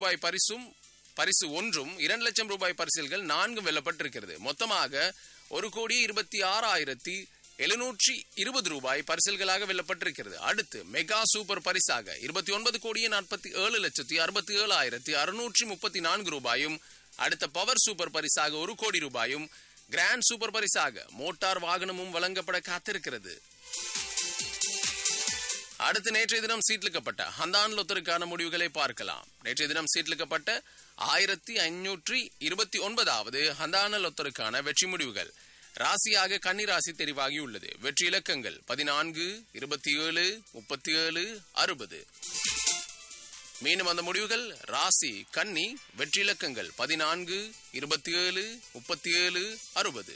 ரூபாய் பரிசும் பரிசு ஒன்றும் இரண்டு லட்சம் ரூபாய் பரிசில்கள் நான்கும் வெல்லப்பட்டிருக்கிறது மொத்தமாக ஒரு கோடி இருபத்தி ஆறாயிரத்தி எழுநூற்றி இருபது ரூபாய் பரிசில்களாக வெல்லப்பட்டிருக்கிறது அடுத்து மெகா சூப்பர் பரிசாக இருபத்தி ஒன்பது கோடியே நாற்பத்தி ஏழு லட்சத்தி அறுபத்தி ஏழாயிரத்தி அறுநூற்றி முப்பத்தி நான்கு ரூபாயும் அடுத்த பவர் சூப்பர் பரிசாக ஒரு கோடி ரூபாயும் கிராண்ட் சூப்பர் பரிசாக மோட்டார் வாகனமும் வழங்கப்பட காத்திருக்கிறது அடுத்து நேற்றைய தினம் சீட்லிக்கப்பட்ட ஹந்தான் லொத்தருக்கான முடிவுகளை பார்க்கலாம் நேற்றைய தினம் சீட்லிக்கப்பட்ட ஆயிரத்தி ஐநூற்றி இருபத்தி ஒன்பதாவது ஹந்தான லொத்தருக்கான வெற்றி முடிவுகள் ராசியாக கன்னி ராசி தெரிவாகியுள்ளது வெற்றி இலக்கங்கள் பதினான்கு இருபத்தி ஏழு முப்பத்தி ஏழு அறுபது மீண்டும் அந்த முடிவுகள் ராசி கன்னி வெற்றி இலக்கங்கள் பதினான்கு இருபத்தி ஏழு முப்பத்தி ஏழு அறுபது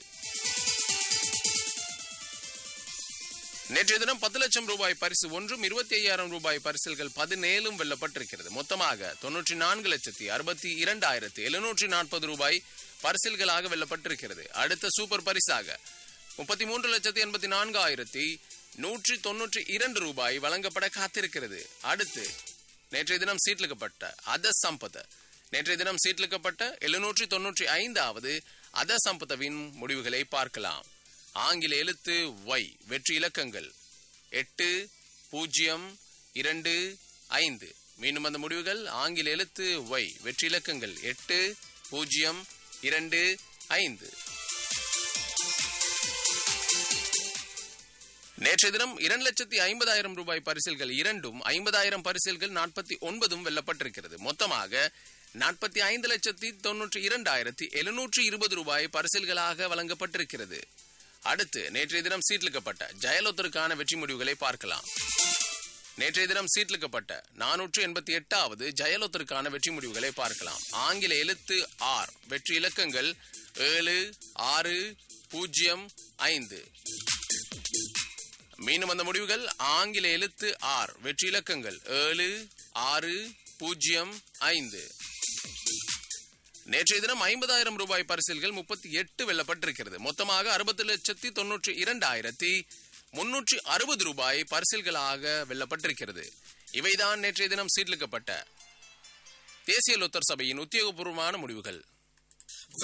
நேற்றைய தினம் பத்து லட்சம் ரூபாய் பரிசு ஒன்றும் இருபத்தி ஐயாயிரம் ரூபாய் பரிசில்கள் பதினேழும் வெல்லப்பட்டிருக்கிறது மொத்தமாக தொன்னூற்றி நான்கு லட்சத்தி அறுபத்தி இரண்டாயிரத்தி எழுநூற்றி நாற்பது ரூபாய் பரிசில்களாக வெல்லப்பட்டிருக்கிறது அடுத்த சூப்பர் பரிசாக முப்பத்தி மூன்று லட்சத்தி எண்பத்தி நான்காயிரத்தி நூற்றி தொன்னூற்றி இரண்டு ரூபாய் வழங்கப்பட காத்திருக்கிறது அடுத்து நேற்றைய தினம் சீட்லிக்கப்பட்ட அத சம்பத நேற்றைய தினம் சீட்லிக்கப்பட்ட எழுநூற்றி தொன்னூற்றி ஐந்தாவது அத சம்பதவின் முடிவுகளை பார்க்கலாம் ஆங்கில எழுத்து ஒய் வெற்றி இலக்கங்கள் எட்டு பூஜ்ஜியம் இரண்டு ஐந்து மீண்டும் அந்த முடிவுகள் ஆங்கில எழுத்து ஒய் வெற்றி இலக்கங்கள் எட்டு பூஜ்ஜியம் இரண்டு ஐந்து நேற்றைய தினம் இரண்டு லட்சத்தி ஐம்பதாயிரம் ரூபாய் பரிசில்கள் இரண்டும் ஐம்பதாயிரம் பரிசில்கள் நாற்பத்தி ஒன்பதும் வெல்லப்பட்டிருக்கிறது மொத்தமாக நாற்பத்தி ஐந்து லட்சத்தி தொன்னூற்றி இரண்டாயிரத்தி எழுநூற்றி இருபது ரூபாய் பரிசில்களாக வழங்கப்பட்டிருக்கிறது அடுத்து நேற்றைய தினம் சீட்லிக்கப்பட்ட ஜெயலலிதருக்கான வெற்றி முடிவுகளை பார்க்கலாம் நேற்றைய தினம் சீட்லிக்கப்பட்ட நானூற்று எண்பத்தி எட்டாவது ஜெயலலிதருக்கான வெற்றி முடிவுகளை பார்க்கலாம் ஆங்கில எழுத்து ஆர் வெற்றி இலக்கங்கள் ஏழு ஆறு பூஜ்ஜியம் ஐந்து மீண்டும் அந்த முடிவுகள் ஆங்கில எழுத்து ஆர் வெற்றி இலக்கங்கள் ஏழு ஆறு பூஜ்ஜியம் ஐந்து நேற்றைய தினம் ஐம்பதாயிரம் ரூபாய் பரிசில்கள் முப்பத்தி எட்டு வெல்லப்பட்டிருக்கிறது மொத்தமாக அறுபத்தி லட்சத்தி தொன்னூற்றி இரண்டாயிரத்தி முன்னூற்றி அறுபது ரூபாய் பரிசில்களாக வெல்லப்பட்டிருக்கிறது இவைதான் நேற்றைய தினம் சீர்லிக்கப்பட்ட தேசிய லொத்தர் சபையின் உத்தியோகபூர்வமான முடிவுகள்